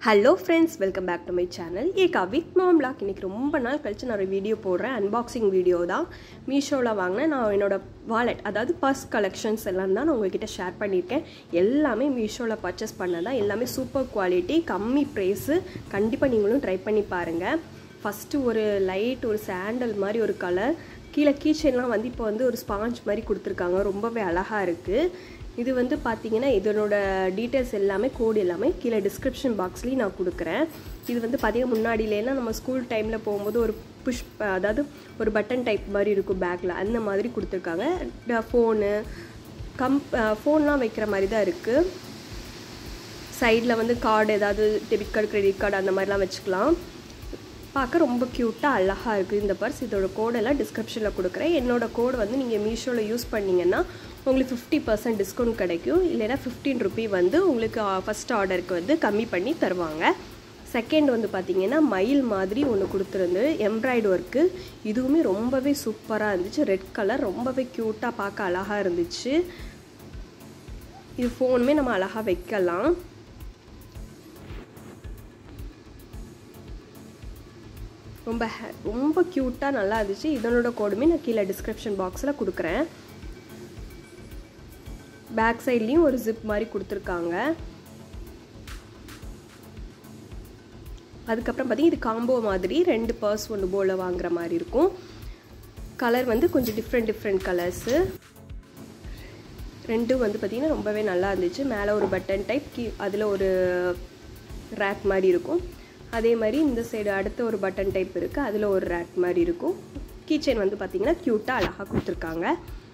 hello friends welcome back to my channel Eka with mom blog இன்றைக்கி ரொம்ப நாள் கழித்து நான் ஒரு வீடியோ போடுறேன் அன்பாக்சிங் வீடியோ தான் மீஷோவில் வாங்கினேன் நான் என்னோட வாலெட் அதாவது பர்ஸ் கலெக்ஷன்ஸ் எல்லாம் தான் நான் உங்ககிட்ட ஷேர் பண்ணியிருக்கேன் எல்லாமே மீஷோவில் பர்ச்சேஸ் பண்ணதான் எல்லாமே சூப்பர் குவாலிட்டி கம்மி ப்ரைஸு கண்டிப்பாக நீங்களும் ட்ரை பண்ணி பாருங்கள் ஃபஸ்ட்டு ஒரு லைட் ஒரு சாண்டல் மாதிரி ஒரு கலர் கீழே கீச்செல்லாம் வந்து இப்போ வந்து ஒரு ஸ்பாஞ்ச் மாதிரி கொடுத்துருக்காங்க ரொம்பவே அழகாக இருக்குது இது வந்து பார்த்தீங்கன்னா இதனோட டீட்டெயில்ஸ் எல்லாமே கோடு எல்லாமே கீழே டிஸ்கிரிப்ஷன் பாக்ஸ்லேயும் நான் கொடுக்குறேன் இது வந்து பார்த்தீங்கன்னா முன்னாடியிலேலாம் நம்ம ஸ்கூல் டைமில் போகும்போது ஒரு புஷ் அதாவது ஒரு பட்டன் டைப் மாதிரி இருக்கும் பேக்கில் அந்த மாதிரி கொடுத்துருக்காங்க ஃபோனு கம் ஃபோன்லாம் வைக்கிற மாதிரி தான் இருக்குது சைடில் வந்து கார்டு ஏதாவது டெபிட் கார்டு கிரெடிட் கார்டு அந்த மாதிரிலாம் வச்சுக்கலாம் பார்க்க ரொம்ப க்யூட்டாக அழகாக இருக்குது இந்த பர்ஸ் இதோட கோடெல்லாம் டிஸ்கிரிப்ஷனில் கொடுக்குறேன் என்னோட கோடு வந்து நீங்கள் மீஷோவில் யூஸ் பண்ணிங்கன்னா உங்களுக்கு ஃபிஃப்டி பர்சன்ட் டிஸ்கவுண்ட் கிடைக்கும் இல்லைன்னா ஃபிஃப்டீன் ருபி வந்து உங்களுக்கு ஃபஸ்ட் ஆர்டருக்கு வந்து கம்மி பண்ணி தருவாங்க செகண்ட் வந்து பார்த்தீங்கன்னா மயில் மாதிரி ஒன்று கொடுத்துருந்து எம்ப்ராய்டு ஒர்க்கு இதுவுமே ரொம்பவே சூப்பராக இருந்துச்சு ரெட் கலர் ரொம்பவே க்யூட்டாக பார்க்க அழகாக இருந்துச்சு இது ஃபோனுமே நம்ம அழகாக வைக்கலாம் ரொம்ப ரொம்ப க்யூட்டாக நல்லா இருந்துச்சு இதனோட கோடுமே நான் கீழே டிஸ்கிரிப்ஷன் பாக்ஸில் கொடுக்குறேன் பேக் சைட்லேயும் ஒரு ஜிப் மாதிரி கொடுத்துருக்காங்க அதுக்கப்புறம் பார்த்தீங்கன்னா இது காம்போ மாதிரி ரெண்டு பர்ஸ் ஒன்று போல் வாங்குற மாதிரி இருக்கும் கலர் வந்து கொஞ்சம் டிஃப்ரெண்ட் டிஃப்ரெண்ட் கலர்ஸு ரெண்டும் வந்து பார்த்திங்கன்னா ரொம்பவே நல்லா இருந்துச்சு மேலே ஒரு பட்டன் டைப் கீ அதில் ஒரு ரேக் மாதிரி இருக்கும் அதே மாதிரி இந்த சைடு அடுத்த ஒரு பட்டன் டைப் இருக்குது அதில் ஒரு ரேக் மாதிரி இருக்கும் கீச்செயின் வந்து பார்த்திங்கன்னா க்யூட்டாக அழகாக கொடுத்துருக்காங்க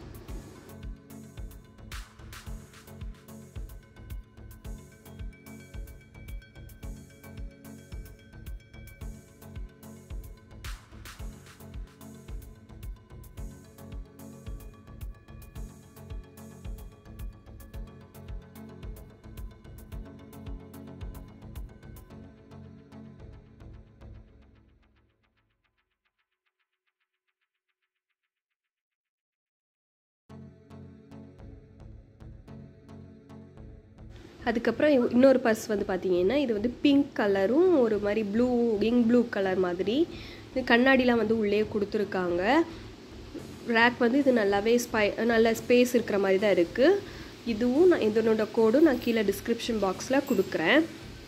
அதுக்கப்புறம் இன்னொரு பர்ஸ் வந்து பார்த்தீங்கன்னா இது வந்து பிங்க் கலரும் ஒரு மாதிரி ப்ளூ இங் ப்ளூ கலர் மாதிரி இது கண்ணாடிலாம் வந்து உள்ளே கொடுத்துருக்காங்க ரேக் வந்து இது நல்லாவே ஸ்பை நல்ல ஸ்பேஸ் இருக்கிற மாதிரி தான் இருக்குது இதுவும் நான் இதனோட கோடும் நான் கீழே டிஸ்கிரிப்ஷன் பாக்ஸில் கொடுக்குறேன்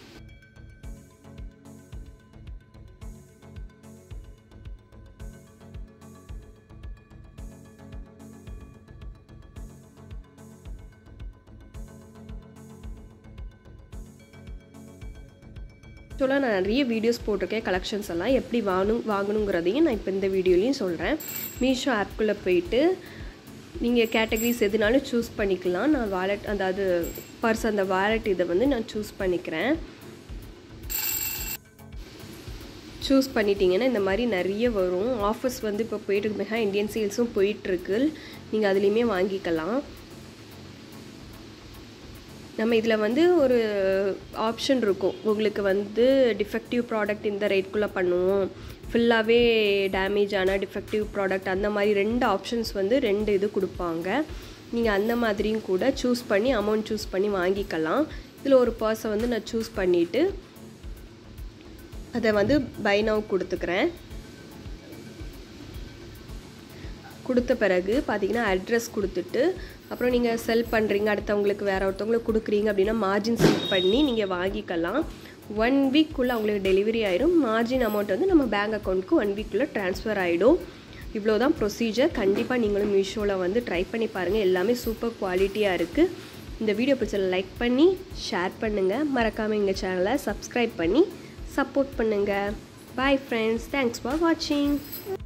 ஆக்சுவலாக நான் நிறைய வீடியோஸ் போட்டிருக்கேன் கலெக்ஷன்ஸ் எல்லாம் எப்படி வாங்கணும் வாங்கணுங்கிறதையும் நான் இப்போ இந்த வீடியோலையும் சொல்கிறேன் மீஷோ ஆப்குள்ளே போயிட்டு நீங்கள் கேட்டகரிஸ் எதுனாலும் சூஸ் பண்ணிக்கலாம் நான் வாலெட் அதாவது பர்ஸ் அந்த வாலெட் இதை வந்து நான் சூஸ் பண்ணிக்கிறேன் சூஸ் பண்ணிட்டீங்கன்னா இந்த மாதிரி நிறைய வரும் ஆஃபர்ஸ் வந்து இப்போ போயிட்டு மெகா இந்தியன் சேல்ஸும் போயிட்டுருக்கு நீங்கள் அதுலேயுமே வாங்கிக்கலாம் நம்ம இதில் வந்து ஒரு ஆப்ஷன் இருக்கும் உங்களுக்கு வந்து டிஃபெக்டிவ் ப்ராடக்ட் இந்த ரேட்குள்ளே பண்ணுவோம் ஃபுல்லாகவே டேமேஜ் ஆன டிஃபெக்டிவ் ப்ராடக்ட் அந்த மாதிரி ரெண்டு ஆப்ஷன்ஸ் வந்து ரெண்டு இது கொடுப்பாங்க நீங்கள் அந்த மாதிரியும் கூட சூஸ் பண்ணி அமௌண்ட் சூஸ் பண்ணி வாங்கிக்கலாம் இதில் ஒரு பர்ஸை வந்து நான் சூஸ் பண்ணிவிட்டு அதை வந்து பை நவ் கொடுத்துக்கிறேன் கொடுத்த பிறகு பார்த்தீங்கன்னா அட்ரஸ் கொடுத்துட்டு அப்புறம் நீங்கள் செல் பண்ணுறீங்க அடுத்தவங்களுக்கு வேறு ஒருத்தவங்களுக்கு கொடுக்குறீங்க அப்படின்னா மார்ஜின் செட் பண்ணி நீங்கள் வாங்கிக்கலாம் ஒன் வீக்குள்ளே அவங்களுக்கு டெலிவரி ஆயிடும் மார்ஜின் அமௌண்ட் வந்து நம்ம பேங்க் அக்கௌண்ட்டுக்கு ஒன் வீக்குள்ளே ட்ரான்ஸ்ஃபர் ஆகிடும் இவ்வளோ தான் ப்ரொசீஜர் கண்டிப்பாக நீங்களும் மீஷோவில் வந்து ட்ரை பண்ணி பாருங்கள் எல்லாமே சூப்பர் குவாலிட்டியாக இருக்குது இந்த வீடியோ பிடிச்சல லைக் பண்ணி ஷேர் பண்ணுங்கள் மறக்காமல் எங்கள் சேனலை சப்ஸ்கிரைப் பண்ணி சப்போர்ட் பண்ணுங்கள் பாய் ஃப்ரெண்ட்ஸ் தேங்க்ஸ் ஃபார் வாட்சிங்